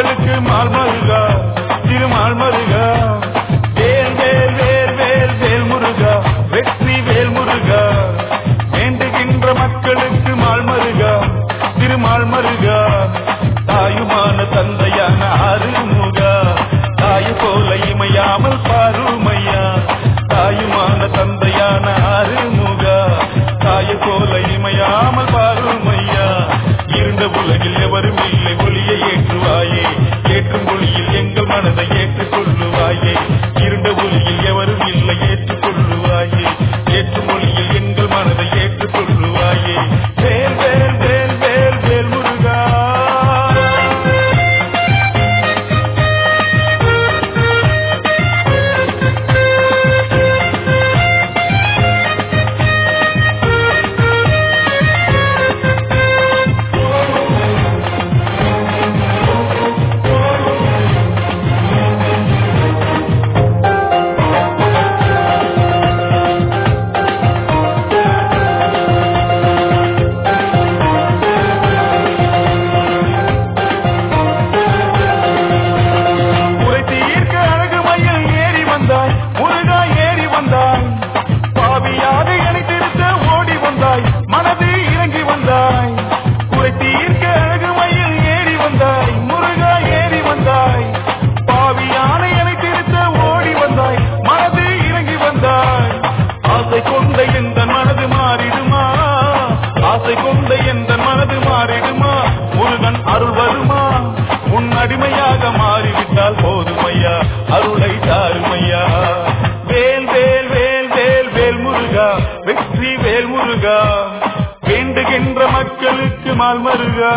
மக்களுக்கு மால் மருகா திருமால் மருகா வேல் வேல் வேல் வேல் வேல் முருகா வெற்றி வேல் முருகா வேண்டுகின்ற மக்களுக்கு மால் மருகா திருமால் மருகா தாயுமான தந்தையான அருமுகா தாய் போல இமையாமல் பாருமையா தாயுமான தந்தையான அருமுகா தாய் போல இமையாமல் பாருமையா இருண்ட உலகில் எவரும் இல்லை ஒளியை ஏற்றுவாயே ஏற்றும் ஒளியில் எங்கள் மனதை ஏற்றுக் கொள்ளுவாயே இருண்ட ஒளியில் எவரும் இல்லை ஏற்றுக் கொள்ளுவாயே ஏற்றும் ஒளியில் எங்கள் மனதை ஏற்றுக் கொள்ளுவாயே வேல் வேல் வேல் வேல் வேல் முருகா உரை தீர்க்க அழகு மயில் ஏறி வந்தாய் முருகா ஏறி வந்தாய் பாவியாக என்னை திருத்த ஓடி வந்தாய் மனது இறங்கி வந்தாய் உரை தீர்க்க அழகு மயில் ஏறி வந்தாய் முருகா ஏறி வந்தாய் பாவியான என்னை திருத்த ஓடி வந்தாய் மனது இறங்கி வந்தாய் ஆசை கொண்ட எந்த மனது மாறிடுமா ஆசை கொண்ட எந்த மனது மாறிடுமா முருகன் அருள் வருமா உன் அடிமையாக மாறிவிட்டால் போதுமையா அருளை தாருமையா வேல் வேல் வேல் வேல் வேல் முருகா வெற்றி வேல் முருகா வேண்டுகின்ற மக்களுக்கு மால் மருகா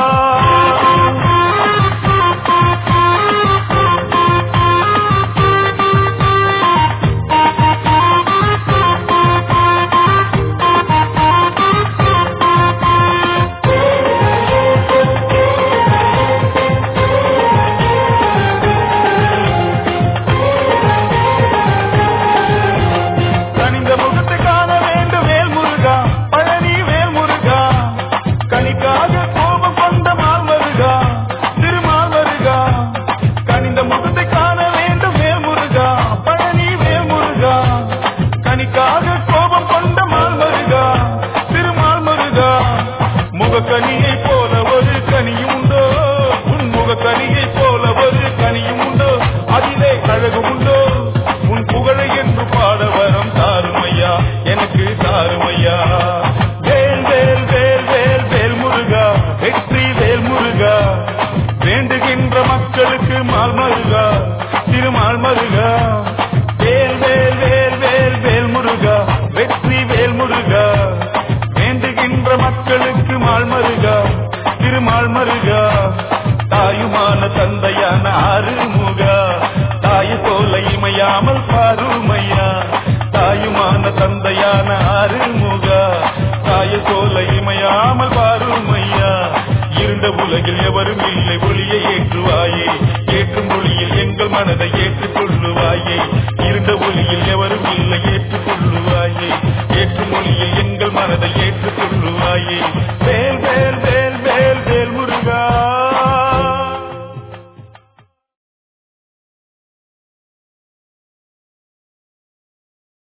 கனிந்த முகத்தை காண வேண்டும் வேல் முருகா பழனி வேல் முருகா கனிக்காக கோபம் கொண்ட மால் மருகா திருமால் மருகா கனிந்த முகத்தை காண வேண்டும் வேல் முருகா பழனி வேல் முருகா கனிக்காக கோபம் கொண்ட மால் மருகா திருமால் மருகா முகக்கனியை போல ஒரு கனியும் உண்டோ உன் முகக்கனியை போல ஒரு கனியும் உண்டோ அதிலே அழகு உண்டோ உன் புகழை என்று பாட வரம் தாருமையா எனக்கு தாருமையா வேல் வேல் வேல் வேல் வேல் முருகா வெற்றி வேல் முருகா வேண்டுகின்ற மக்களுக்கு மால் மருகா திருமால் மருகா வேல் வேல் வேல் வேல் வேல் முருகா வெற்றி வேல் முருகா வேண்டுகின்ற மக்களுக்கு மால் மருகா திருமால் மருகா தாயுமான தந்தையான அருமுகா தாய் போல இமையாமல் பாருமையா தாயுமான தந்தையான அருமுகா தாய் போல இமையாமல் பாருமையா இருண்ட உலகில் எவரும் இல்லை ஒளியை ஏற்றுவாயே ஏற்றும் ஒளியில் எங்கள் மனதை ஏற்றுக் கொள்ளுவாயே இருண்ட ஒளியில் எவரும் இல்லை ஏற்றுக் கொள்ளுவாயே ஏற்றும் ஒளியில் எங்கள் மனதை ஏற்றுக் கொள்ளுவாயே வேல்